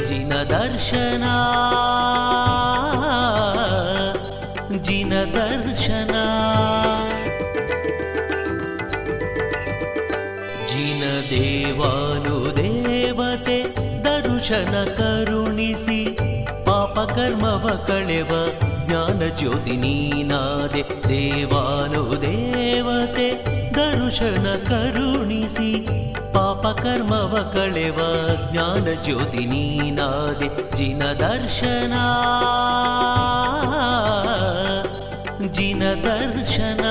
ಜಿನ ದರ್ಶನ ಜಿನ ದರ್ಶನ ಜಿನ ದೇವಾನು ದೇವತೆ ದರುಶನ ಕರುಣಿಸಿ ಪಾಪ ಕರ್ಮವ ಕಳೆವ ಜ್ಞಾನ ಜ್ಯೋತಿ ನೀನಾದೆ ದೇವಾನು ದೇವತೆ ದರುಶನ ಕರುಣಿಸಿ ಪಾಪ ಕರ್ಮವ ಕಳೆವ ಜ್ಞಾನ ಜ್ಯೋತಿ ನೀನಾದೆ ಜಿನ ದರ್ಶನ ಜಿನ ದರ್ಶನ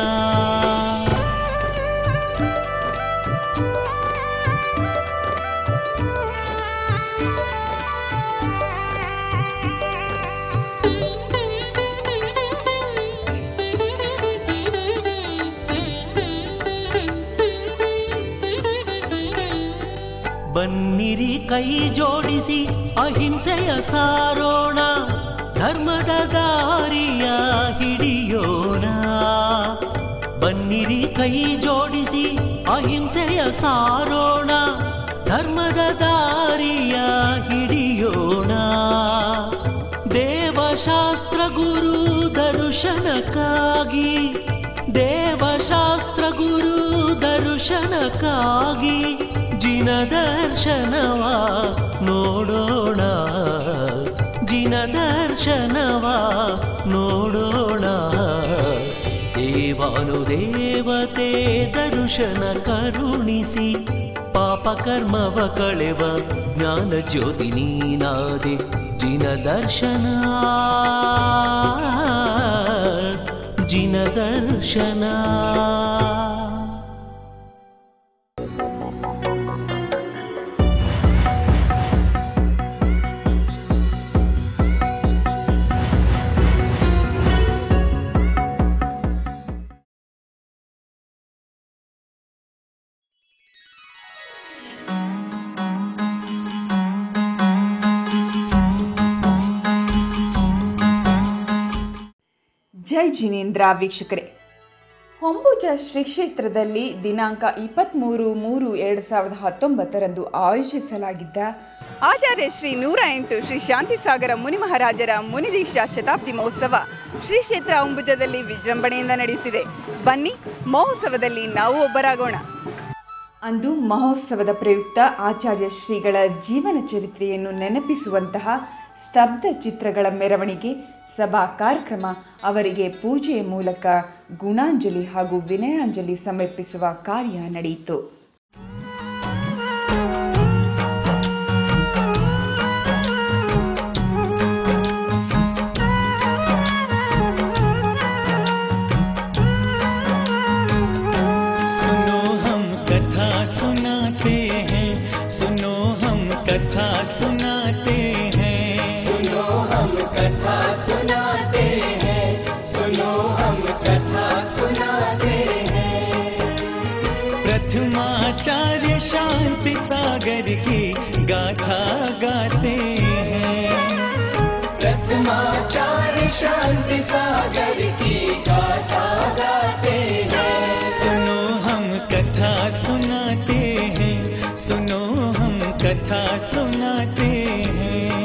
ಬನ್ನಿರಿ ಕೈ ಜೋಡಿಸಿ ಅಹಿಂಸೆಯ ಸಾರೋಣ ಧರ್ಮದ ದಾರಿಯ ಹಿಡಿಯೋಣ ಬನ್ನಿರಿ ಕೈ ಜೋಡಿಸಿ ಅಹಿಂಸೆಯ ಸಾರೋಣ ಧರ್ಮದ ದಾರಿಯ ಹಿಡಿಯೋಣ ದೇವಶಾಸ್ತ್ರ ಗುರು ದರ್ಶನಕ್ಕಾಗಿ ದೇವಶಾಸ್ತ್ರ ಗುರು ದರ್ಶನಕ್ಕಾಗಿ ಜಿನ ದರ್ಶನವ ನೋಡೋಣ ಜಿನ ದರ್ಶನವ ನೋಡೋಣ ದೇವಾನು ದೇವತೆ ದರ್ಶನ ಕರುಣಿಸಿ ಪಾಪ ಕರ್ಮವ ಕಳೆವ ಜ್ಞಾನ ಜ್ಯೋತಿ ನೀನಾದೆ ಜಿನ ದರ್ಶನ ಜಿನ ದರ್ಶನ ಜೈ ಜಿನೇಂದ್ರ ವೀಕ್ಷಕರೇ ಹೊಂಬುಜ ಶ್ರೀ ಕ್ಷೇತ್ರದಲ್ಲಿ ದಿನಾಂಕ ಇಪ್ಪತ್ತ್ಮೂರು ಮೂರು ಎರಡು ಸಾವಿರದ ಹತ್ತೊಂಬತ್ತರಂದು ಆಯೋಜಿಸಲಾಗಿದ್ದ ಆಚಾರ್ಯ ಶ್ರೀ ನೂರ ಎಂಟು ಶ್ರೀ ಶಾಂತಿಸಾಗರ ಮುನಿಮಹಾರಾಜರ ಮುನಿದೀಕ್ಷಾ ಶತಾಬ್ದಿ ಮಹೋತ್ಸವ ಶ್ರೀ ಕ್ಷೇತ್ರ ಅಂಬುಜದಲ್ಲಿ ವಿಜೃಂಭಣೆಯಿಂದ ನಡೆಯುತ್ತಿದೆ ಬನ್ನಿ ಮಹೋತ್ಸವದಲ್ಲಿ ನಾವು ಒಬ್ಬರಾಗೋಣ ಅಂದು ಮಹೋತ್ಸವದ ಪ್ರಯುಕ್ತ ಆಚಾರ್ಯ ಶ್ರೀಗಳ ಜೀವನ ಚರಿತ್ರೆಯನ್ನು ನೆನಪಿಸುವಂತಹ ಸ್ತಬ್ಧ ಚಿತ್ರಗಳ ಮೆರವಣಿಗೆ ಸಭಾ ಕಾರ್ಯಕ್ರಮ ಅವರಿಗೆ ಪೂಜೆಯ ಮೂಲಕ ಗುಣಾಂಜಲಿ ಹಾಗೂ ವಿನಯಾಂಜಲಿ ಸಮರ್ಪಿಸುವ ಕಾರ್ಯ ನಡೆಯಿತು सुनो हम कथा सुनाते हैं सुनो हम कथा सुनाते हैं सुनो हम कथा सुनाते हैं सुनो हम कथा सुनाते हैं प्रथमाचार्य शांति सागर की गाथा गाते हैं प्रथमाचार्य शांति सागर की गाथा गाते हैं सुनो हम कथा सुनाते हैं सुनो हम कथा सुनाते हैं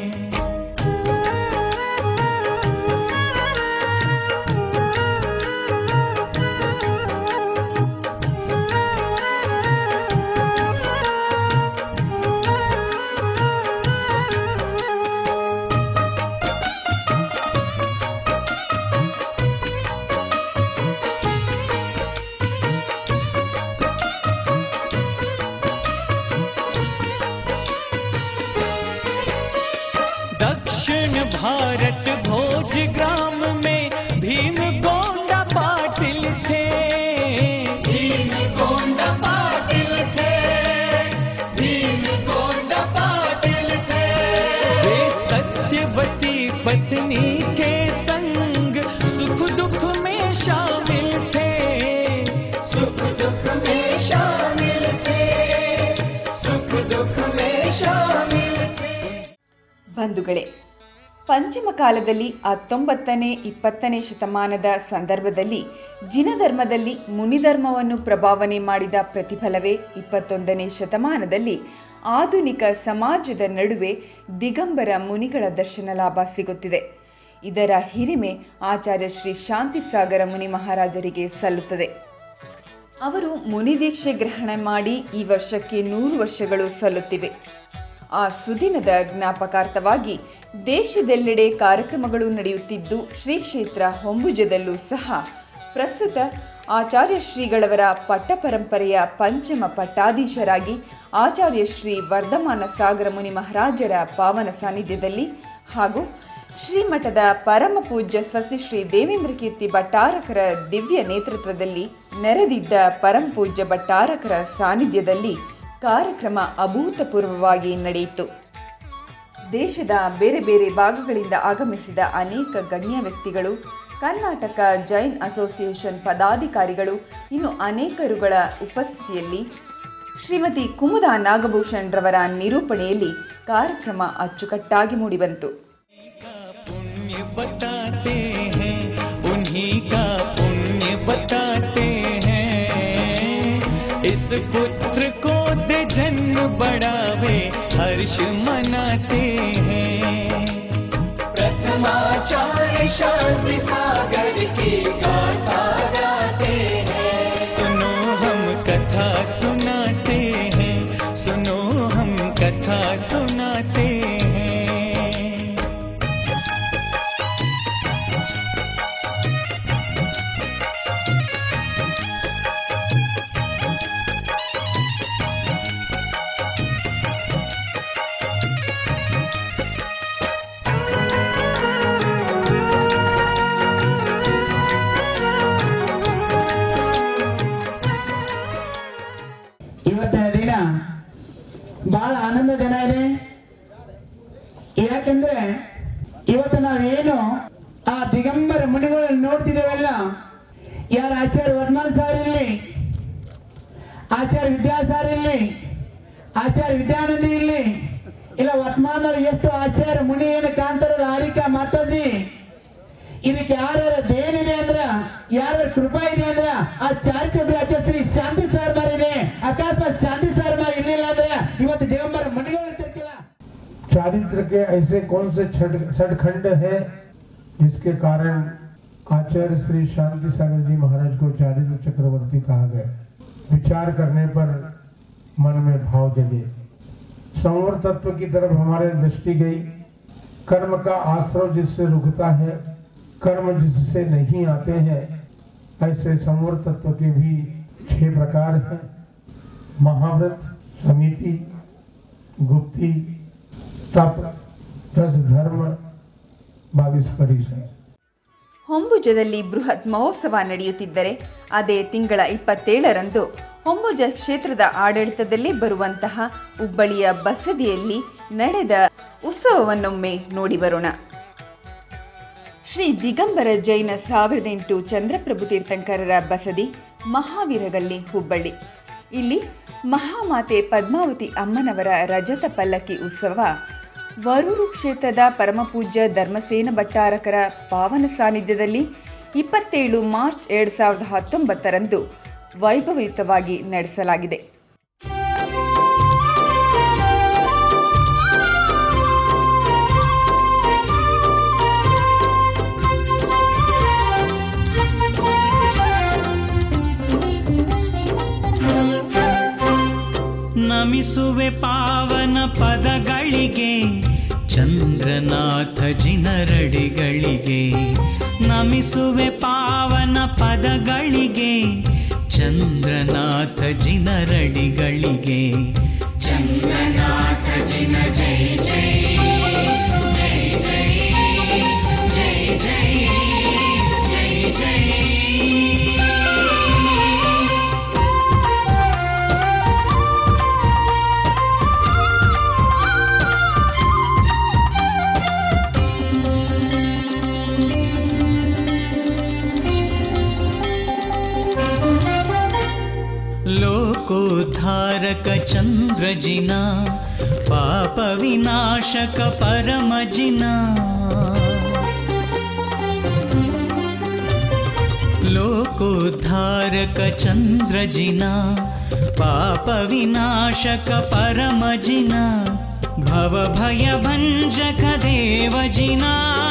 दक्षिण भारत भोज ग्राम में भीम गोंडा पाटिल थे भीम गोंडा पाटिल थे भीम गोंडा पाटिल थे वे सत्यवती पत्नी के संग सुख दुख में शामिल थे सुख दुख में शामिल थे सुख दुख में शामिल थे ಬಂಧುಗಳೇ ಪಂಚಮ ಕಾಲದಲ್ಲಿ ಹತ್ತೊಂಬತ್ತನೇ ಇಪ್ಪತ್ತನೇ ಶತಮಾನದ ಸಂದರ್ಭದಲ್ಲಿ ಜಿನಧರ್ಮದಲ್ಲಿ ಮುನಿಧರ್ಮವನ್ನು ಪ್ರಭಾವನೆ ಮಾಡಿದ ಪ್ರತಿಫಲವೇ ಇಪ್ಪತ್ತೊಂದನೇ ಶತಮಾನದಲ್ಲಿ ಆಧುನಿಕ ಸಮಾಜದ ನಡುವೆ ದಿಗಂಬರ ಮುನಿಗಳ ದರ್ಶನ ಲಾಭ ಸಿಗುತ್ತಿದೆ ಇದರ ಹಿರಿಮೆ ಆಚಾರ್ಯ ಶ್ರೀ ಶಾಂತಿಸಾಗರ ಮುನಿ ಮಹಾರಾಜರಿಗೆ ಸಲ್ಲುತ್ತದೆ ಅವರು ಮುನಿದೀಕ್ಷೆ ಗ್ರಹಣ ಮಾಡಿ ಈ ವರ್ಷಕ್ಕೆ ನೂರು ವರ್ಷಗಳು ಸಲ್ಲುತ್ತಿವೆ ಆ ಸುದಿನದ ಜ್ಞಾಪಕಾರ್ಥವಾಗಿ ದೇಶದೆಲ್ಲೆಡೆ ಕಾರ್ಯಕ್ರಮಗಳು ನಡೆಯುತ್ತಿದ್ದು ಶ್ರೀ ಕ್ಷೇತ್ರ ಹೊಂಬುಜದಲ್ಲೂ ಸಹ ಪ್ರಸ್ತುತ ಆಚಾರ್ಯ ಶ್ರೀಗಳವರ ಪಟ್ಟಪರಂಪರೆಯ ಪಂಚಮ ಪಟ್ಟಾಧೀಶರಾಗಿ ಆಚಾರ್ಯ ಶ್ರೀ ವರ್ಧಮಾನ ಸಾಗರ ಮುನಿ ಮಹಾರಾಜರ ಪಾವನ ಸಾನ್ನಿಧ್ಯದಲ್ಲಿ ಹಾಗೂ ಶ್ರೀಮಠದ ಪರಮ ಪೂಜ್ಯ ಸ್ವಸ್ತಿ ಶ್ರೀ ದೇವೇಂದ್ರ ಕೀರ್ತಿ ಭಟ್ಟಾರಕರ ದಿವ್ಯ ನೇತೃತ್ವದಲ್ಲಿ ನೆರೆದಿದ್ದ ಪರಂ ಪೂಜ್ಯ ಭಟ್ಟಾರಕರ ಸಾನ್ನಿಧ್ಯದಲ್ಲಿ ಕಾರ್ಯಕ್ರಮ ಅಭೂತಪೂರ್ವವಾಗಿ ನಡೆಯಿತು ದೇಶದ ಬೇರೆ ಬೇರೆ ಭಾಗಗಳಿಂದ ಆಗಮಿಸಿದ ಅನೇಕ ಗಣ್ಯ ವ್ಯಕ್ತಿಗಳು ಕರ್ನಾಟಕ ಜೈನ್ ಅಸೋಸಿಯೇಷನ್ ಪದಾಧಿಕಾರಿಗಳು ಇನ್ನು ಅನೇಕರುಗಳ ಉಪಸ್ಥಿತಿಯಲ್ಲಿ ಶ್ರೀಮತಿ ಕುಮುದಾ ನಾಗಭೂಷಣ್ ರವರ ನಿರೂಪಣೆಯಲ್ಲಿ ಕಾರ್ಯಕ್ರಮ ಅಚ್ಚುಕಟ್ಟಾಗಿ ಮೂಡಿಬಂತು का पुण्य बताते हैं उन्हीं का पुण्य बताते हैं इस पुत्र को दे जन्म बढ़ावे हर्ष मनाते हैं प्रथमाचार्य शांति सागर की गाथा गाते हैं सुनो हम कथा सुनाते हैं सुनो हम कथा सुनाते हैं ಇವತ್ತಿನ ದಿನ ಬಹಳ ಆನಂದ ಜನ ಇದೆ ಯಾಕಂದ್ರೆ ಇವತ್ತು ನಾವೇನು ಆ ದಿಗಂಬರ ಮುನಿಗಳಲ್ಲಿ ನೋಡ್ತಿದ್ದೇವಲ್ಲ ಯಾರ ಆಚಾರ್ಯ ವರ್ಮನ್ ಸಾರ್ ಇಲ್ಲಿ ಆಚಾರ್ಯ ವಿದ್ಯಾಸಾರ್ ಇಲ್ಲಿ ಆಚಾರ್ಯ ವಿದ್ಯಾನಂದಿ ಇಲ್ಲಿ ಇಲ್ಲ ವರ್ತಮಾನದಲ್ಲಿ ಎಷ್ಟು ಆಚಾರ್ಯ ಮುನಿ ಏನು ಕಾಣ್ತಾರಲ್ಲ ಆರಿಕಾ ಮಾತಾಜಿ ಇದಕ್ಕೆ ಯಾರ ದೇನಿದೆ ಅಂದ್ರ ಯಾರ ಕೃಪಾ ಇದೆ ಅಂದ್ರ ಆ ಚಾರಿಟಬಲ್ ಶ್ರೀ ಶಾಂತಿ ಶರ್ಮಾ ಇದೆ ಅಕಸ್ಮಾತ್ ಶಾಂತಿ ಶರ್ಮಾ ಇರ್ಲಿಲ್ಲ ಅಂದ್ರೆ ಇವತ್ತು ದಿಗಂಬರ ಮನೆಗಳು ಇರ್ತಿರ್ಕಿಲ್ಲ चारित्र के ऐसे कौन से छठ- सठखंड है जिसके कारण आचार्य श्री शांति सागर जी महाराज को चारित्र चक्रवर्ती कहा गया विचार करने पर मन में भाव जगे संवर तत्व की तरफ हमारे दृष्टि गई कर्म का आश्रव जिससे रुकता है कर्म जिससे नहीं आते हैं ऐसे संवर तत्व के भी छह प्रकार हैं महाव्रत समिति गुप्ती तप दस धर्म बाईस परिचय ಹೊಂಬುಜದಲ್ಲಿ ಬೃಹತ್ ಮಹೋತ್ಸವ ನಡೆಯುತ್ತಿದ್ದರೆ ಅದೇ ತಿಂಗಳ ಇಪ್ಪತ್ತೇಳರಂದು ಹೊಂಬುಜ ಕ್ಷೇತ್ರದ ಆಡಳಿತದಲ್ಲೇ ಬರುವಂತಹ ಹುಬ್ಬಳ್ಳಿಯ ಬಸದಿಯಲ್ಲಿ ನಡೆದ ಉತ್ಸವವನ್ನೊಮ್ಮೆ ನೋಡಿ ಬರೋಣ ಶ್ರೀ ದಿಗಂಬರ ಜೈನ ಸಾವಿರದ ಎಂಟು ಚಂದ್ರಪ್ರಭು ತೀರ್ಥಂಕರರ ಬಸದಿ ಮಹಾವೀರಗಲ್ಲಿ ಹುಬ್ಬಳ್ಳಿ ಇಲ್ಲಿ ಮಹಾಮಾತೆ ಪದ್ಮಾವತಿ ಅಮ್ಮನವರ ರಜತ ಪಲ್ಲಕ್ಕಿ ಉತ್ಸವ ವರೂರು ಕ್ಷೇತ್ರದ ಪರಮಪೂಜ್ಯ ಧರ್ಮಸೇನ ಭಟ್ಟಾರಕರ ಪಾವನ ಸಾನ್ನಿಧ್ಯದಲ್ಲಿ ಇಪ್ಪತ್ತೇಳು ಮಾರ್ಚ್ ಎರಡು ಸಾವಿರದ ಹತ್ತೊಂಬತ್ತರಂದು ವೈಭವಯುತವಾಗಿ ನಡೆಸಲಾಗಿದೆ ನಮಿಸುವೆ ಪಾವನ ಪದಗಳಿಗೆ ಚಂದ್ರನಾಥ ಜಿನರಡಿಗಳಿಗೆ ನಮಿಸುವೆ ಪಾವನ ಪದಗಳಿಗೆ ಚಂದ್ರನಾಥ ಜಿನರಡಿಗಳಿಗೆ ಲೋಕೋದ್ಧಾರಕ ಚಂದ್ರಜಿನ ಪಾಪ ವಿನಾಶಕ ಪರಮಜಿನ ಲೋಕೋದ್ಧಾರಕ ಚಂದ್ರಜಿನ ಪಾಪ ವಿನಾಶಕ ಪರಮಜಿನ ಭವ ಭಯ ಭಂಜಕ ದೇವಜಿನ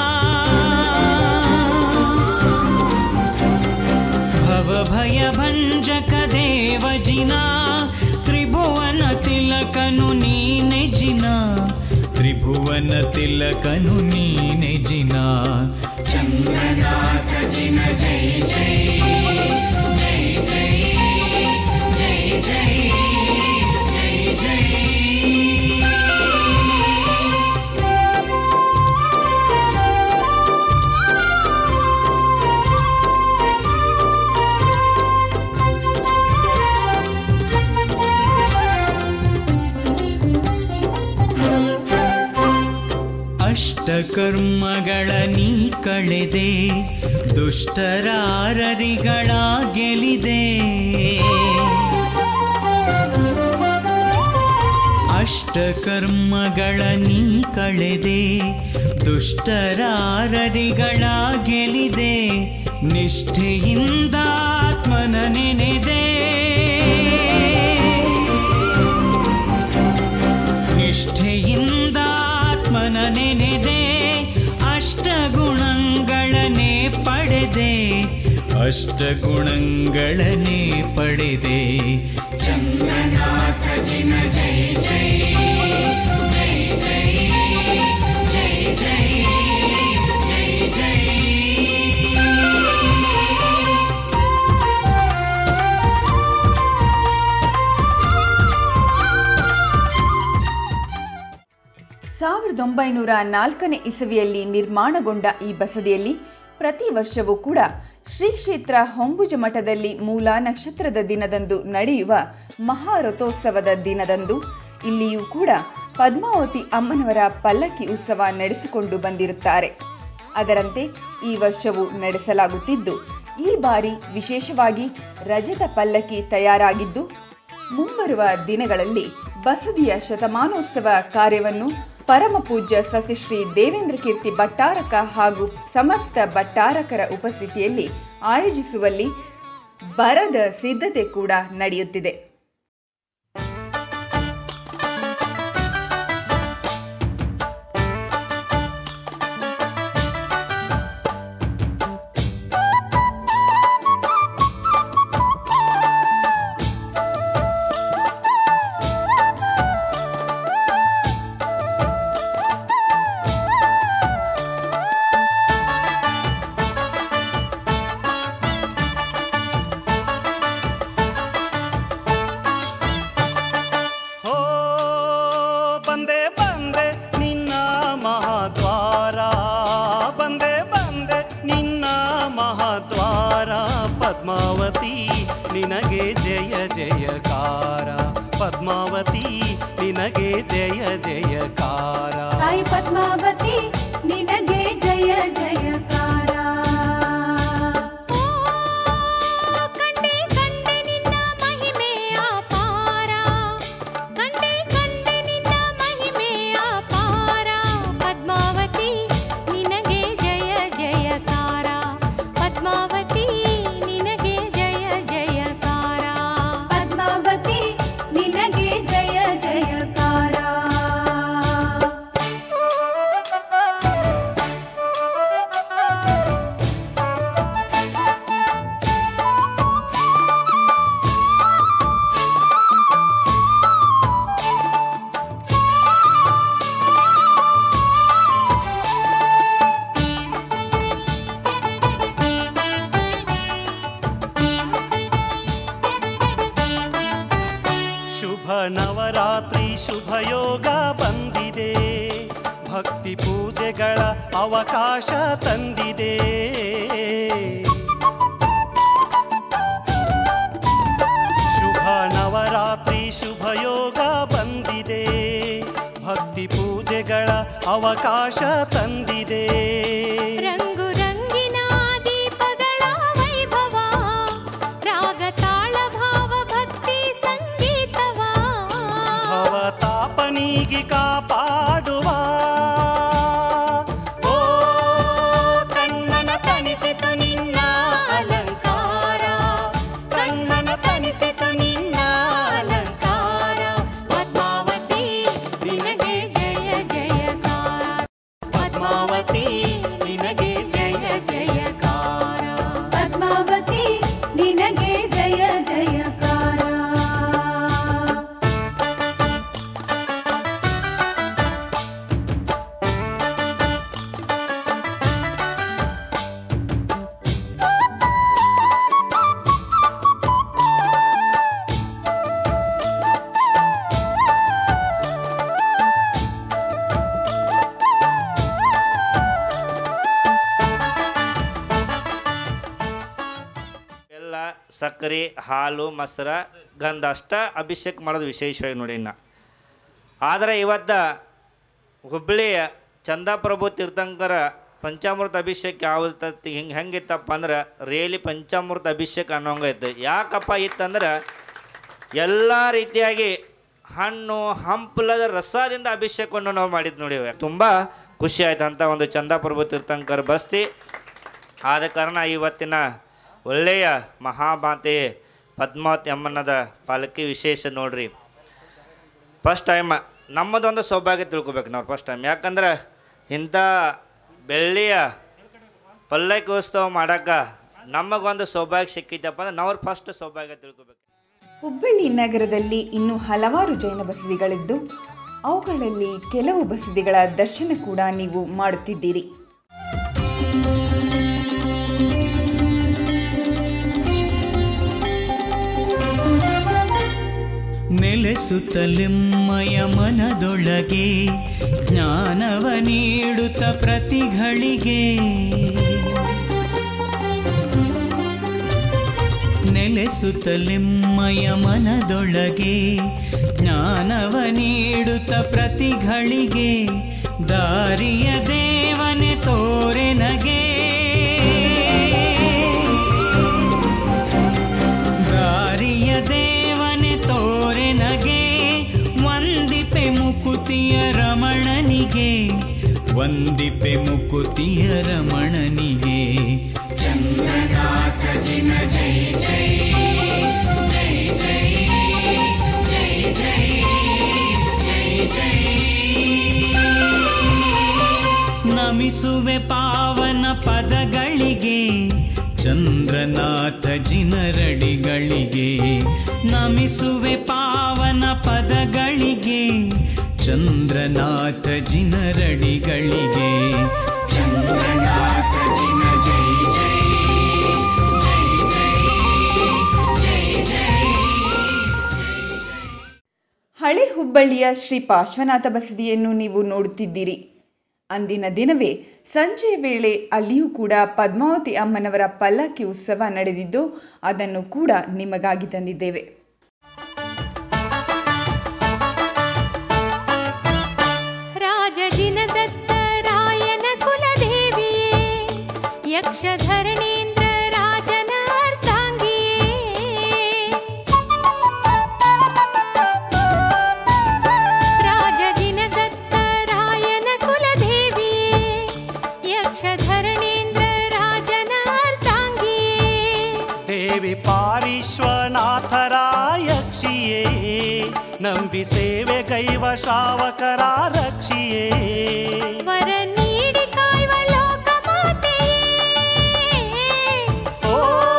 ಭವ ಭಯ ಭಂಜಕ ದೇವಜಿನ ತ್ರಿಭುವನ ತಿಲಕನು ನೀನೆ ಜಿನ ತ್ರಿಭುವನ ತಿಲಕನು ನೀನೆ ಜಿನ ಚಂದ್ರನಾಥ ಜಿನ ಜೈ ಜೈ ಜೈ ಜೈ ಜೈ ಜೈ ಜೈ ಜೈ ಅಷ್ಟಕರ್ಮಗಳ ನೀ ಕಳೆದೆ ದುಷ್ಟರಾರರಿಗಳ ಗೆಲಿದೆ ಅಷ್ಟಕರ್ಮಗಳ ನೀ ಕಳೆದೆ ದುಷ್ಟರಾರರಿಗಳ ಗೆಲಿದೆ ನಿಷ್ಠೆಯಿಂದ ಆತ್ಮನ ನೆನೆದೆ ನಿಷ್ಠೆಯಿಂದ ಆತ್ಮನ ನೆನೆದೆ ಅಷ್ಟಗುಣಗಳನ್ನೇ ಪಡೆದೆ ಅಷ್ಟಗುಣಗಳನ್ನೇ ಪಡೆದೆ ಚಂದ್ರನಾಥ ಜಿನ ಜೈ ಜೈ ಜೈ ಜೈ ಜೈ ಜೈ ಜೈ ಜೈ ಸಾವಿರದ ಒಂಬೈನೂರ ನಾಲ್ಕನೇ ಇಸವಿಯಲ್ಲಿ ನಿರ್ಮಾಣಗೊಂಡ ಈ ಬಸದಿಯಲ್ಲಿ ಪ್ರತಿ ವರ್ಷವೂ ಕೂಡ ಶ್ರೀ ಕ್ಷೇತ್ರ ಹೊಂಬುಜ ಮಠದಲ್ಲಿ ಮೂಲ ನಕ್ಷತ್ರದ ದಿನದಂದು ನಡೆಯುವ ಮಹಾರಥೋತ್ಸವದ ದಿನದಂದು ಇಲ್ಲಿಯೂ ಕೂಡ ಪದ್ಮಾವತಿ ಅಮ್ಮನವರ ಪಲ್ಲಕ್ಕಿ ಉತ್ಸವ ನಡೆಸಿಕೊಂಡು ಬಂದಿರುತ್ತಾರೆ ಅದರಂತೆ ಈ ವರ್ಷವೂ ನಡೆಸಲಾಗುತ್ತಿದ್ದು ಈ ಬಾರಿ ವಿಶೇಷವಾಗಿ ರಜತ ಪಲ್ಲಕ್ಕಿ ತಯಾರಾಗಿದ್ದು ಮುಂಬರುವ ದಿನಗಳಲ್ಲಿ ಬಸದಿಯ ಶತಮಾನೋತ್ಸವ ಕಾರ್ಯವನ್ನು ಪರಮ ಪೂಜ್ಯ ಸಸ್ಯಶ್ರೀ ದೇವೇಂದ್ರ ಕೀರ್ತಿ ಭಟ್ಟಾರಕ ಹಾಗೂ ಸಮಸ್ತ ಭಟ್ಟಾರಕರ ಉಪಸ್ಥಿತಿಯಲ್ಲಿ ಆಯೋಜಿಸುವಲ್ಲಿ ಬರದ ಸಿದ್ಧತೆ ಕೂಡ ನಡೆಯುತ್ತಿದೆ ಹೋ ಬಂದೆ ಬಂದೆ ನಿನ್ನ ಮಹಾದ್ವಾರ ಬಂದೆ ಬಂದೆ ನಿನ್ನ ಮಹಾದ್ವಾರ ಪದ್ಮಾವತಿ ನಿನಗೆ ಜಯ ಜಯಕಾರ ಪದ್ಮಾವತಿ ನಿನಗೆ ಜಯ ಜಯಕಾರ ತಾಯಿ ಪದ್ಮಾವತಿ ನಿನಗೆ ಜಯ ಜಯಕಾರ ಕಂಡೆ ಕಂಡೆ ನಿನ್ನ ಮಹಿಮೆ ಅಪಾರ ಕಂಡೆ ಕಂಡೆ ನಿನ್ನ ಮಹಿಮೆ ಅಪಾರ ಪದ್ಮಾವತಿ ನಿನಗೆ ಜಯ ಜಯಕಾರ ಪದ್ಮಾವತಿ ನಿನಗೆ ಜಯ ಜಯಕಾರ ಪದ್ಮಾವತಿ ನಿನಗೆ ಜಯ ಜಯಕಾರ ಶುಭ ನವರಾತ್ರಿ ಶುಭ ಯೋಗ ಬಂದಿದೆ ಭಕ್ತಿ ಪೂಜೆಗಳ ಅವಕಾಶ ತಂದಿದೆ ಶುಭ ನವರಾತ್ರಿ ಶುಭ ಯೋಗ ಬಂದಿದೆ ಭಕ್ತಿ ಪೂಜೆಗಳ ಅವಕಾಶ ತಂದಿದೆ ರಂಗು ರಂಗಿನ ದೀಪಗಳ ವೈಭವ ರಾಗ ತಾಳ ಭಾವ ಭಕ್ತಿ ಸಂಗೀತವ ಭವ ತಾಪನಿಗೆ ಕಾಪಾಡುವ ಓ ಕಣ್ಣನ ತಣಿಸಿತು ನಿನ್ನ ಅಲಂಕಾರ ಕಣ್ಣನ ತಣಿಸಿತು ನಿನ್ನ ಸಕ್ಕರೆ ಹಾಲು ಮೊಸರ ಗಂಧ ಅಷ್ಟ ಅಭಿಷೇಕ ಮಾಡೋದು ವಿಶೇಷವಾಗಿ ನೋಡಿ ಇನ್ನು ಆದರೆ ಇವತ್ತ ಹುಬ್ಬಳ್ಳಿಯ ಚಂದಾಪ್ರಭು ತೀರ್ಥಂಕರ ಪಂಚಾಮೃತ ಅಭಿಷೇಕ ಯಾವ್ದು ಹಿಂಗೆ ಹೆಂಗಿತ್ತಪ್ಪ ಅಂದ್ರೆ ರಿಯಲಿ ಪಂಚಾಮೃತ ಅಭಿಷೇಕ ಅನ್ನೋಂಗೈತೆ ಯಾಕಪ್ಪ ಇತ್ತಂದ್ರೆ ಎಲ್ಲ ರೀತಿಯಾಗಿ ಹಣ್ಣು ಹಂಪಲದ ರಸದಿಂದ ಅಭಿಷೇಕವನ್ನು ನಾವು ಮಾಡಿದ್ದು ನೋಡಿ ತುಂಬ ಖುಷಿ ಆಯ್ತು ಅಂತ ಒಂದು ಚಂದಾಪ್ರಭು ತೀರ್ಥಂಕರ್ ಬಸ್ತಿ ಆದ ಕಾರಣ ಇವತ್ತಿನ ಒಳ್ಳೆಯ ಮಹಾಮಾತೆ ಪದ್ಮಾವತಿ ಅಮ್ಮನದ ಪಾಲಕಿ ವಿಶೇಷ ನೋಡ್ರಿ ಫಸ್ಟ್ ಟೈಮ್ ನಮ್ಮದೊಂದು ಸೌಭಾಗ್ಯ ತಿಳ್ಕೊಬೇಕು ನಾವು ಫಸ್ಟ್ ಟೈಮ್ ಯಾಕಂದ್ರೆ ಇಂಥ ಬೆಳ್ಳಿಯ ಪಲ್ಲಕ್ಕಿ ಉತ್ಸವ ಮಾಡೋಕೆ ನಮಗೊಂದು ಸೌಭಾಗ್ಯ ಸಿಕ್ಕಿದ್ದಪ್ಪ ಅಂದ್ರೆ ನಾವು ಫಸ್ಟ್ ಸೌಭಾಗ್ಯ ತಿಳ್ಕೊಬೇಕು ಹುಬ್ಬಳ್ಳಿ ನಗರದಲ್ಲಿ ಇನ್ನೂ ಹಲವಾರು ಜೈನ ಬಸದಿಗಳಿದ್ದು ಅವುಗಳಲ್ಲಿ ಕೆಲವು ಬಸದಿಗಳ ದರ್ಶನ ಕೂಡ ನೀವು ಮಾಡುತ್ತಿದ್ದೀರಿ ನೆಲೆಸುತ್ತಲೆಮ್ಮಯ ಮನದೊಳಗೆ ಜ್ಞಾನವ ನೀಡುತ್ತ ಪ್ರತಿಗಳಿಗೆ ನೆಲೆಸುತ್ತಲೆಮ್ಮಯ ಮನದೊಳಗೆ ಜ್ಞಾನವ ನೀಡುತ್ತ ಪ್ರತಿಗಳಿಗೆ ದಾರಿಯ ದೇವನೆ ತೋರೆ ನಗೆ ದಾರಿಯ ದೇವನೆ ತೋರೆ ನಗೆ ವಂದಿಪೆ ಮುಕುತಿಯ ರಮಣನಿಗೆ ವಂದಿಪೆ ಮುಕುತಿಯ ರಮಣನಿಗೆ चन्द्रनाथ जिन जय जय जय जय जय जय जय जय ನಮಿಸುವೆ ಪಾವನ ಪದಗಳಿಗೆ ಚಂದ್ರನಾಥ ಜಿನರಡಿಗಳಿಗೆ ನಮಿಸುವೆ ಪಾವನ ಪದಗಳಿಗೆ ಚಂದ್ರನಾಥ ಜಿನರಡಿಗಳಿಗೆ चन्द्रनाथ जिन जय जय जय जय जय जय ಹಳೆ ಹುಬ್ಬಳ್ಳಿಯ ಶ್ರೀ ಪಾರ್ಶ್ವನಾಥ ಬಸದಿಯನ್ನು ನೀವು ನೋಡುತ್ತಿದ್ದೀರಿ ಅಂದಿನ ದಿನವೇ ಸಂಜೆಯ ವೇಳೆ ಅಲ್ಲಿಯೂ ಕೂಡ ಪದ್ಮಾವತಿ ಅಮ್ಮನವರ ಪಲ್ಲಕ್ಕಿ ಉತ್ಸವ ನಡೆದಿದ್ದು ಅದನ್ನು ಕೂಡ ನಿಮಗಾಗಿ ತಂದಿದ್ದೇವೆ ರಾಜಜಿನದತ್ತ ರಾಯನ ಕುಲದೇವಿಯೇ ಯಕ್ಷಧರಣೇಂದ್ರ ರಾಜನ ಅರ್ಧಾಂಗಿಯೇ ರಾಜಜಿನದತ್ತ ರಾಯನ ಕುಲದೇವಿಯೇ ಯಕ್ಷಧರಣೇಂದ್ರ ರಾಜನ ಅರ್ಧಾಂಗಿಯೇ ದೇವಿ ಪಾರೀಶ್ವನಾಥರ ಯಕ್ಷಿಯೇ ನಂಬಿ ಸೇವೆ ಕೈವ ಶಾವಕರ ರಕ್ಷಿಯೇ ವರ ನೀಡಿ ಕಾಯುವ ಲೋಕಮಾತೆಯೇ ಓ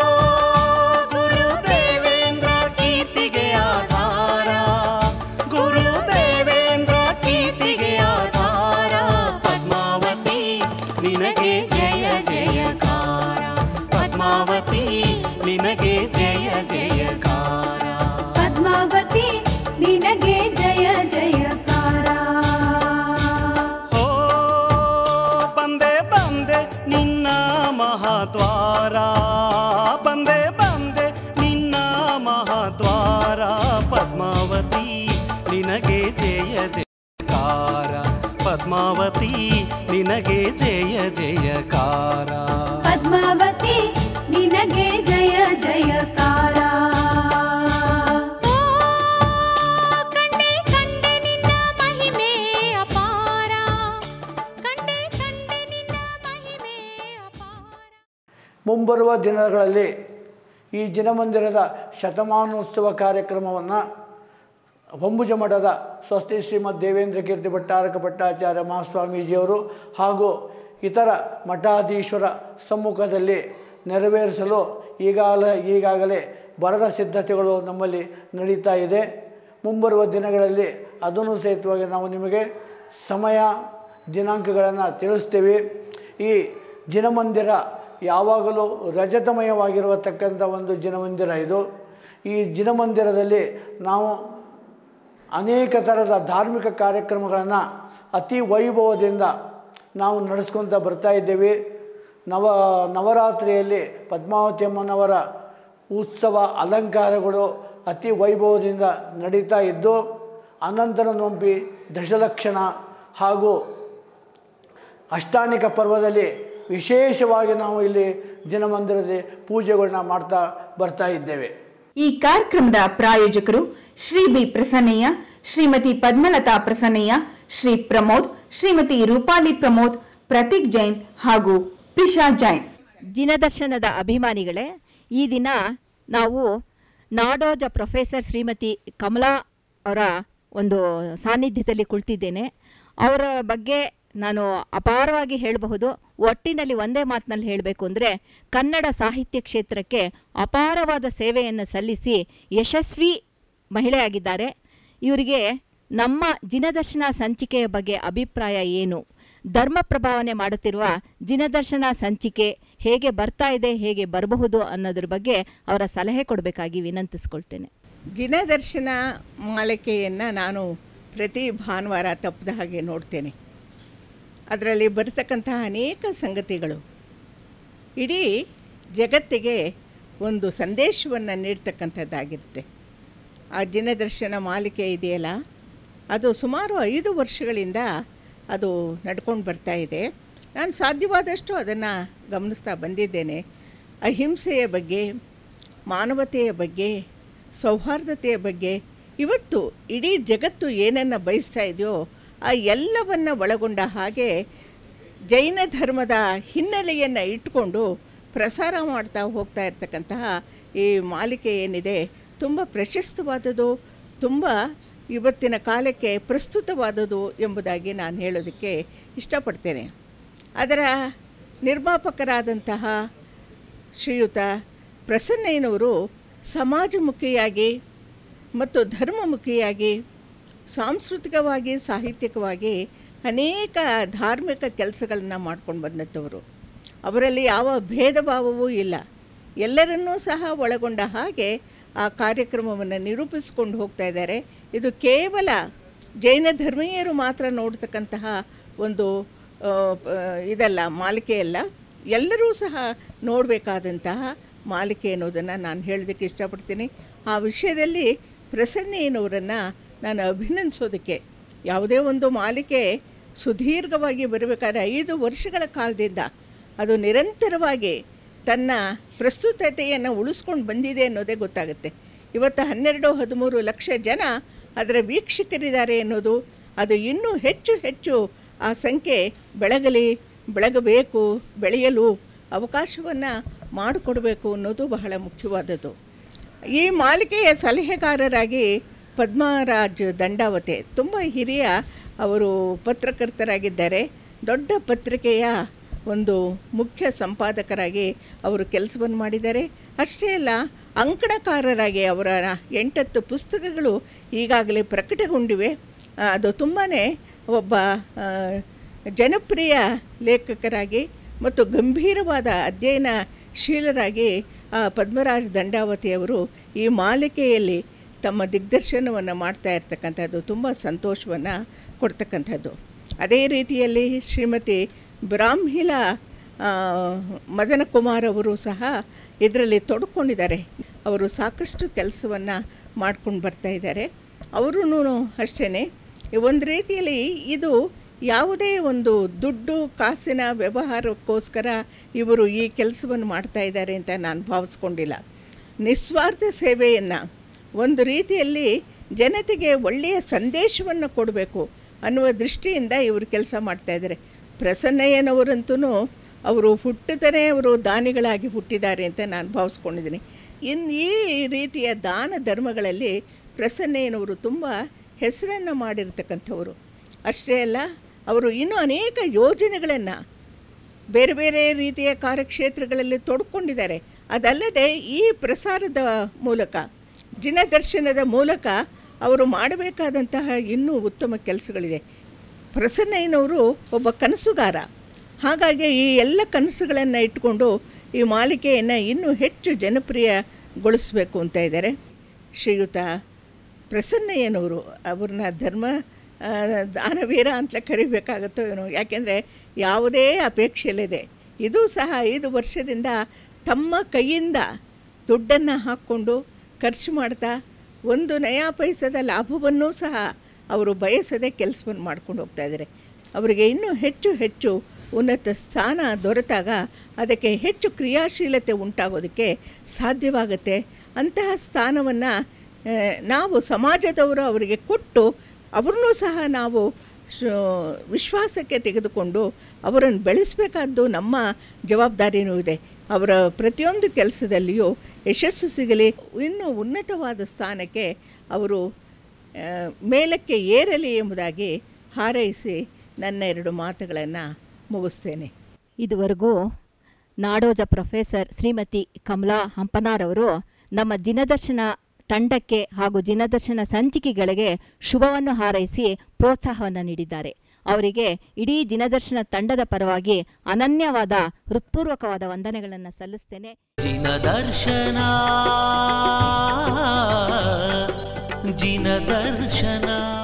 ಗುರುದೇವೇಂದ್ರ ಕೀರ್ತಿಗೆ ಆಧಾರ ಗುರುದೇವೇಂದ್ರ ಕೀರ್ತಿಗೆ ಆಧಾರ ಪದ್ಮಾವತಿ ನಿನಗೆ ಜಯ ಜಯಕಾರ ಪದ್ಮಾವತಿ ನಿನಗೆ ಜಯ ಜಯಕಾರ ಪದ್ಮಾವತಿ ನಿನಗೆ ಜಯ ಜಯಕಾರ ಓ ಬಂದೆ ಬಂದೆ ನಿನ್ನ ಮಹಾದ್ವಾರ ಬಂದೆ ಬಂದೆ ನಿನ್ನ ಮಹಾದ್ವಾರ ಪದ್ಮಾವತಿ ನಿನಗೆ ಜಯ ಜಯಕಾರ ಪದ್ಮಾವತಿ ನಿನಗೆ ಜಯ ಜಯಕಾರ ಪದ್ಮಾವತಿ ನಿನಗೆ ಜಯ ಜಯಕಾರ ಕಂಡೆ ಕಂಡೆ ನಿನ್ನ ಮಹಿಮೆ ಅಪಾರ ಕಂಡೆ ಕಂಡೆ ನಿನ್ನ ಮಹಿಮೆ ಅಪಾರ ಮುಂಬರುವ ದಿನಗಳಲ್ಲಿ ಈ ಜಿನಮಂದಿರದ ಶತಮಾನೋತ್ಸವ ಕಾರ್ಯಕ್ರಮವನ್ನು ಹೊಂಬುಜ ಮಠದ ಸ್ವಸ್ತಿ ಶ್ರೀಮದ್ ದೇವೇಂದ್ರ ಕೀರ್ತಿ ಭಟ್ಟಾರಕ ಭಟ್ಟಾಚಾರ್ಯ ಮಹಾಸ್ವಾಮೀಜಿಯವರು ಹಾಗೂ ಇತರ ಮಠಾಧೀಶ್ವರ ಸಮ್ಮುಖದಲ್ಲಿ ನೆರವೇರಿಸಲು ಈಗಾಗಲೇ ಈಗಾಗಲೇ ಬರದ ಸಿದ್ಧತೆಗಳು ನಮ್ಮಲ್ಲಿ ನಡೀತಾ ಇದೆ ಮುಂಬರುವ ದಿನಗಳಲ್ಲಿ ಅದನ್ನು ಸಹಿತವಾಗಿ ನಾವು ನಿಮಗೆ ಸಮಯ ದಿನಾಂಕಗಳನ್ನು ತಿಳಿಸ್ತೀವಿ ಈ ಜಿನಮಂದಿರ ಯಾವಾಗಲೂ ರಜತಮಯವಾಗಿರತಕ್ಕಂಥ ಒಂದು ಜಿನಮಂದಿರ ಇದು ಈ ಜಿನಮಂದಿರದಲ್ಲಿ ನಾವು ಅನೇಕ ಥರದ ಧಾರ್ಮಿಕ ಕಾರ್ಯಕ್ರಮಗಳನ್ನು ಅತಿ ವೈಭವದಿಂದ ನಾವು ನಡೆಸ್ಕೊತ ಬರ್ತಾ ಇದ್ದೇವೆ ನವ ನವರಾತ್ರಿಯಲ್ಲಿ ಪದ್ಮಾವತಿ ಅಮ್ಮನವರ ಉತ್ಸವ ಅಲಂಕಾರಗಳು ಅತಿ ವೈಭವದಿಂದ ನಡೀತಾ ಇದ್ದು ಅನಂತರ ನೋಂಪಿ ದಶಲಕ್ಷಣ ಹಾಗೂ ಅಷ್ಟಾಣಿಕ ಪರ್ವದಲ್ಲಿ ವಿಶೇಷವಾಗಿ ನಾವು ಇಲ್ಲಿ ಜನಮಂದಿರದಲ್ಲಿ ಪೂಜೆಗಳನ್ನ ಮಾಡ್ತಾ ಬರ್ತಾ ಇದ್ದೇವೆ ಈ ಕಾರ್ಯಕ್ರಮದ ಪ್ರಾಯೋಜಕರು ಶ್ರೀ ಬಿ ಪ್ರಸನ್ನಯ್ಯ ಶ್ರೀಮತಿ ಪದ್ಮಲತಾ ಪ್ರಸನ್ನಯ್ಯ ಶ್ರೀ ಪ್ರಮೋದ್ ಶ್ರೀಮತಿ ರೂಪಾಲಿ ಪ್ರಮೋದ್ ಪ್ರತೀಕ್ ಜೈನ್ ಹಾಗೂ ಪ್ರಿಷಾ ಜೈನ್ ದಿನದರ್ಶನದ ಅಭಿಮಾನಿಗಳೇ ಈ ದಿನ ನಾವು ನಾಡೋಜ ಪ್ರೊಫೆಸರ್ ಶ್ರೀಮತಿ ಕಮಲಾ ಅವರ ಒಂದು ಸಾನ್ನಿಧ್ಯದಲ್ಲಿ ಕುಳಿತಿದ್ದೇನೆ ಅವರ ಬಗ್ಗೆ ನಾನು ಅಪಾರವಾಗಿ ಹೇಳಬಹುದು ಒಟ್ಟಿನಲ್ಲಿ ಒಂದೇ ಮಾತಿನಲ್ಲಿ ಹೇಳಬೇಕು ಅಂದರೆ ಕನ್ನಡ ಸಾಹಿತ್ಯ ಕ್ಷೇತ್ರಕ್ಕೆ ಅಪಾರವಾದ ಸೇವೆಯನ್ನು ಸಲ್ಲಿಸಿ ಯಶಸ್ವಿ ಮಹಿಳೆಯಾಗಿದ್ದಾರೆ ಇವರಿಗೆ ನಮ್ಮ ದಿನದರ್ಶನ ಸಂಚಿಕೆಯ ಬಗ್ಗೆ ಅಭಿಪ್ರಾಯ ಏನು ಧರ್ಮ ಪ್ರಭಾವನೆ ಮಾಡುತ್ತಿರುವ ದಿನದರ್ಶನ ಸಂಚಿಕೆ ಹೇಗೆ ಬರ್ತಾ ಇದೆ ಹೇಗೆ ಬರಬಹುದು ಅನ್ನೋದ್ರ ಬಗ್ಗೆ ಅವರ ಸಲಹೆ ಕೊಡಬೇಕಾಗಿ ವಿನಂತಿಸ್ಕೊಳ್ತೇನೆ ದಿನದರ್ಶನ ಮಾಲಿಕೆಯನ್ನು ನಾನು ಪ್ರತಿ ಭಾನುವಾರ ತಪ್ಪದ ಹಾಗೆ ನೋಡ್ತೇನೆ ಅದರಲ್ಲಿ ಬರ್ತಕ್ಕಂತಹ ಅನೇಕ ಸಂಗತಿಗಳು ಇಡೀ ಜಗತ್ತಿಗೆ ಒಂದು ಸಂದೇಶವನ್ನು ನೀಡ್ತಕ್ಕಂಥದ್ದಾಗಿರುತ್ತೆ ಆ ದಿನದರ್ಶನ ಮಾಲಿಕೆ ಇದೆಯಲ್ಲ ಅದು ಸುಮಾರು ಐದು ವರ್ಷಗಳಿಂದ ಅದು ನಡ್ಕೊಂಡು ಬರ್ತಾ ಇದೆ ನಾನು ಸಾಧ್ಯವಾದಷ್ಟು ಅದನ್ನು ಗಮನಿಸ್ತಾ ಬಂದಿದ್ದೇನೆ ಅಹಿಂಸೆಯ ಬಗ್ಗೆ ಮಾನವತೆಯ ಬಗ್ಗೆ ಸೌಹಾರ್ದತೆಯ ಬಗ್ಗೆ ಇವತ್ತು ಇಡೀ ಜಗತ್ತು ಏನನ್ನು ಬಯಸ್ತಾ ಇದೆಯೋ ಆ ಎಲ್ಲವನ್ನು ಒಳಗೊಂಡ ಹಾಗೆ ಜೈನ ಧರ್ಮದ ಹಿನ್ನೆಲೆಯನ್ನು ಇಟ್ಕೊಂಡು ಪ್ರಸಾರ ಮಾಡ್ತಾ ಹೋಗ್ತಾ ಇರ್ತಕ್ಕಂತಹ ಈ ಮಾಲಿಕೆ ಏನಿದೆ ತುಂಬ ಪ್ರಶಸ್ತವಾದದ್ದು ತುಂಬ ಇವತ್ತಿನ ಕಾಲಕ್ಕೆ ಪ್ರಸ್ತುತವಾದದ್ದು ಎಂಬುದಾಗಿ ನಾನು ಹೇಳೋದಕ್ಕೆ ಇಷ್ಟಪಡ್ತೇನೆ ಅದರ ನಿರ್ಮಾಪಕರಾದಂತಹ ಶ್ರೀಯುತ ಪ್ರಸನ್ನಯ್ಯನವರು ಸಮಾಜಮುಖಿಯಾಗಿ ಮತ್ತು ಧರ್ಮಮುಖಿಯಾಗಿ ಸಾಂಸ್ಕೃತಿಕವಾಗಿ ಸಾಹಿತ್ಯಿಕವಾಗಿ ಅನೇಕ ಧಾರ್ಮಿಕ ಕೆಲಸಗಳನ್ನು ಮಾಡ್ಕೊಂಡು ಬಂದಂಥವರು ಅವರಲ್ಲಿ ಯಾವ ಭೇದ ಭಾವವೂ ಇಲ್ಲ ಎಲ್ಲರನ್ನೂ ಸಹ ಒಳಗೊಂಡ ಹಾಗೆ ಆ ಕಾರ್ಯಕ್ರಮವನ್ನು ನಿರೂಪಿಸಿಕೊಂಡು ಹೋಗ್ತಾ ಇದ್ದಾರೆ ಇದು ಕೇವಲ ಜೈನ ಧರ್ಮೀಯರು ಮಾತ್ರ ನೋಡ್ತಕ್ಕಂತಹ ಒಂದು ಆ, ಪ- ಇದಲ್ಲ ಮಾಲಿಕೆ ಅಲ್ಲ ಎಲ್ಲರೂ ಸಹ ನೋಡಬೇಕಾದಂತಹ ಮಾಲಿಕೆ ಅನ್ನೋದನ್ನು ನಾನು ಹೇಳೋದಕ್ಕೆ ಇಷ್ಟಪಡ್ತೀನಿ ಆ ವಿಷಯದಲ್ಲಿ ಪ್ರಸನ್ನಯ್ಯನವರನ್ನು ನಾನು ಅಭಿನಂದಿಸೋದಕ್ಕೆ ಯಾವುದೇ ಒಂದು ಮಾಲಿಕೆ ಸುದೀರ್ಘವಾಗಿ ಬರಬೇಕಾದ್ರೆ ಐದು ವರ್ಷಗಳ ಕಾಲದಿಂದ ಅದು ನಿರಂತರವಾಗಿ ತನ್ನ ಪ್ರಸ್ತುತತೆಯನ್ನು ಉಳಿಸ್ಕೊಂಡು ಬಂದಿದೆ ಅನ್ನೋದೇ ಗೊತ್ತಾಗುತ್ತೆ ಇವತ್ತು ಹನ್ನೆರಡು ಹದಿಮೂರು ಲಕ್ಷ ಜನ ಅದರ ವೀಕ್ಷಕರಿದ್ದಾರೆ ಅನ್ನೋದು ಅದು ಇನ್ನೂ ಹೆಚ್ಚು ಹೆಚ್ಚು ಆ ಸಂಖ್ಯೆ ಬೆಳಗಲಿ ಬೆಳಗಬೇಕು ಬೆಳೆಯಲು ಅವಕಾಶವನ್ನು ಮಾಡಿಕೊಡಬೇಕು ಅನ್ನೋದು ಬಹಳ ಮುಖ್ಯವಾದದ್ದು ಈ ಮಾಲಿಕೆಯ ಸಲಹೆಗಾರರಾಗಿ ಪದ್ಮರಾಜ್ ದಂಡಾವತೆ ತುಂಬ ಹಿರಿಯ ಅವರು ಪತ್ರಕರ್ತರಾಗಿದ್ದಾರೆ ದೊಡ್ಡ ಪತ್ರಿಕೆಯ ಒಂದು ಮುಖ್ಯ ಸಂಪಾದಕರಾಗಿ ಅವರು ಕೆಲಸವನ್ನು ಮಾಡಿದ್ದಾರೆ ಅಷ್ಟೇ ಅಲ್ಲ ಅಂಕಣಕಾರರಾಗಿ ಅವರ ಎಂಟತ್ತು ಪುಸ್ತಕಗಳು ಈಗಾಗಲೇ ಪ್ರಕಟಗೊಂಡಿವೆ ಆ, ಅದು ತುಂಬಾ ಒಬ್ಬ ಆ, ಜನಪ್ರಿಯ ಲೇಖಕರಾಗಿ ಮತ್ತು ಗಂಭೀರವಾದ ಅಧ್ಯಯನಶೀಲರಾಗಿ ಆ, ಪದ್ಮರಾಜ್ ದಂಡಾವತಿಯವರು ಈ ಮಾಲಿಕೆಯಲ್ಲಿ ತಮ್ಮ ದಿಗ್ದರ್ಶನವನ್ನು ಮಾಡ್ತಾ ಇರ್ತಕ್ಕಂಥದ್ದು ತುಂಬ ಸಂತೋಷವನ್ನು ಕೊಡ್ತಕ್ಕಂಥದ್ದು ಅದೇ ರೀತಿಯಲ್ಲಿ ಶ್ರೀಮತಿ ಬ್ರಾಹ್ಮಿಲ ಆ, ಮದನ ಕುಮಾರ್ ಅವರು ಸಹ ಇದರಲ್ಲಿ ತೊಡ್ಕೊಂಡಿದ್ದಾರೆ ಅವರು ಸಾಕಷ್ಟು ಕೆಲಸವನ್ನು ಮಾಡ್ಕೊಂಡು ಬರ್ತಾ ಇದ್ದಾರೆ ಅವರೂ ಅಷ್ಟೇ ಒಂದು ರೀತಿಯಲ್ಲಿ ಇದು ಯಾವುದೇ ಒಂದು ದುಡ್ಡು ಕಾಸಿನ ವ್ಯವಹಾರಕ್ಕೋಸ್ಕರ ಇವರು ಈ ಕೆಲಸವನ್ನು ಮಾಡ್ತಾ ಇದ್ದಾರೆ ಅಂತ ನಾನು ಭಾವಿಸ್ಕೊಂಡಿಲ್ಲ ನಿಸ್ವಾರ್ಥ ಸೇವೆಯನ್ನು ಒಂದು ರೀತಿಯಲ್ಲಿ ಜನತೆಗೆ ಒಳ್ಳೆಯ ಸಂದೇಶವನ್ನು ಕೊಡಬೇಕು ಅನ್ನುವ ದೃಷ್ಟಿಯಿಂದ ಇವರು ಕೆಲಸ ಮಾಡ್ತಾ ಇದ್ದಾರೆ ಪ್ರಸನ್ನಯ್ಯನವರಂತೂ ಅವರು ಹುಟ್ಟಿದರೆ ಅವರು ದಾನಿಗಳಾಗಿ ಹುಟ್ಟಿದ್ದಾರೆ ಅಂತ ನಾನು ಭಾವಿಸ್ಕೊಂಡಿದ್ದೀನಿ ಇನ್ನು ಈ ರೀತಿಯ ದಾನ ಧರ್ಮಗಳಲ್ಲಿ ಪ್ರಸನ್ನಯ್ಯನವರು ತುಂಬ ಹೆಸರನ್ನು ಮಾಡಿರ್ತಕ್ಕಂಥವರು ಅಷ್ಟೇ ಅಲ್ಲ ಅವರು ಇನ್ನೂ ಅನೇಕ ಯೋಜನೆಗಳನ್ನು ಬೇರೆ ಬೇರೆ ರೀತಿಯ ಕಾರ್ಯಕ್ಷೇತ್ರಗಳಲ್ಲಿ ತೊಡ್ಕೊಂಡಿದ್ದಾರೆ ಅದಲ್ಲದೆ ಈ ಪ್ರಸಾರದ ಮೂಲಕ ದಿನದರ್ಶನದ ಮೂಲಕ ಅವರು ಮಾಡಬೇಕಾದಂತಹ ಇನ್ನೂ ಉತ್ತಮ ಕೆಲಸಗಳಿದೆ ಪ್ರಸನ್ನಯ್ಯನವರು ಒಬ್ಬ ಕನಸುಗಾರ ಹಾಗಾಗಿ ಈ ಎಲ್ಲ ಕನಸುಗಳನ್ನು ಇಟ್ಕೊಂಡು ಈ ಮಾಲಿಕೆಯನ್ನು ಇನ್ನೂ ಹೆಚ್ಚು ಜನಪ್ರಿಯಗೊಳಿಸಬೇಕು ಅಂತ ಇದ್ದಾರೆ ಶ್ರೀಯುತ ಪ್ರಸನ್ನಯ್ಯನವರು ಅವ್ರನ್ನ ಧರ್ಮ ಆ, ದಾನವೀರ ಅಂತಲೇ ಕರಿಬೇಕಾಗತ್ತೋ ಏನೋ ಯಾಕೆಂದರೆ ಯಾವುದೇ ಅಪೇಕ್ಷೆ ಇಲ್ಲದೆ ಇದು ಸಹ ಐದು ವರ್ಷದಿಂದ ತಮ್ಮ ಕೈಯಿಂದ ದುಡ್ಡನ್ನು ಹಾಕ್ಕೊಂಡು ಖರ್ಚು ಮಾಡ್ತಾ ಒಂದು ನಯಾ ಪೈಸದ ಲಾಭವನ್ನೂ ಸಹ ಅವರು ಬಯಸದೆ ಕೆಲಸವನ್ನು ಮಾಡ್ಕೊಂಡು ಹೋಗ್ತಾ ಇದ್ದಾರೆ ಅವರಿಗೆ ಇನ್ನೂ ಹೆಚ್ಚು ಹೆಚ್ಚು ಉನ್ನತ ಸ್ಥಾನ ದೊರೆತಾಗ ಅದಕ್ಕೆ ಹೆಚ್ಚು ಕ್ರಿಯಾಶೀಲತೆ ಉಂಟಾಗೋದಕ್ಕೆ ಸಾಧ್ಯವಾಗುತ್ತೆ ಅಂತಹ ಸ್ಥಾನವನ್ನು ನಾವು ಸಮಾಜದವರು ಅವರಿಗೆ ಕೊಟ್ಟು ಅವ್ರನ್ನೂ ಸಹ ನಾವು ಶ್- ವಿಶ್ವಾಸಕ್ಕೆ ತೆಗೆದುಕೊಂಡು ಅವರನ್ನು ಬೆಳೆಸಬೇಕಾದ್ದು ನಮ್ಮ ಜವಾಬ್ದಾರಿನೂ ಇದೆ ಅವರ ಪ್ರತಿಯೊಂದು ಕೆಲಸದಲ್ಲಿಯೂ ಯಶಸ್ಸು ಸಿಗಲಿ ಇನ್ನೂ ಉನ್ನತವಾದ ಸ್ಥಾನಕ್ಕೆ ಅವರು ಆ, ಮೇಲಕ್ಕೆ ಏರಲಿ ಎಂಬುದಾಗಿ ಹಾರೈಸಿ ನನ್ನ ಎರಡು ಮಾತುಗಳನ್ನು ಮುಗಿಸ್ತೇನೆ ಇದುವರೆಗೂ ನಾಡೋಜ ಪ್ರೊಫೆಸರ್ ಶ್ರೀಮತಿ ಕಮಲಾ ಹಂಪನಾರವರು ನಮ್ಮ ದಿನದರ್ಶನ ತಂಡಕ್ಕೆ ಹಾಗೂ ದಿನದರ್ಶನ ಸಂಚಿಕೆಗಳಿಗೆ ಶುಭವನ್ನು ಹಾರೈಸಿ ಪ್ರೋತ್ಸಾಹವನ್ನು ನೀಡಿದ್ದಾರೆ ಅವರಿಗೆ ಇಡೀ ದಿನದರ್ಶನ ತಂಡದ ಪರವಾಗಿ ಅನನ್ಯವಾದ ಹೃತ್ಪೂರ್ವಕವಾದ ವಂದನೆಗಳನ್ನು ಸಲ್ಲಿಸ್ತೇನೆ जिन दर्शना जिन दर्शना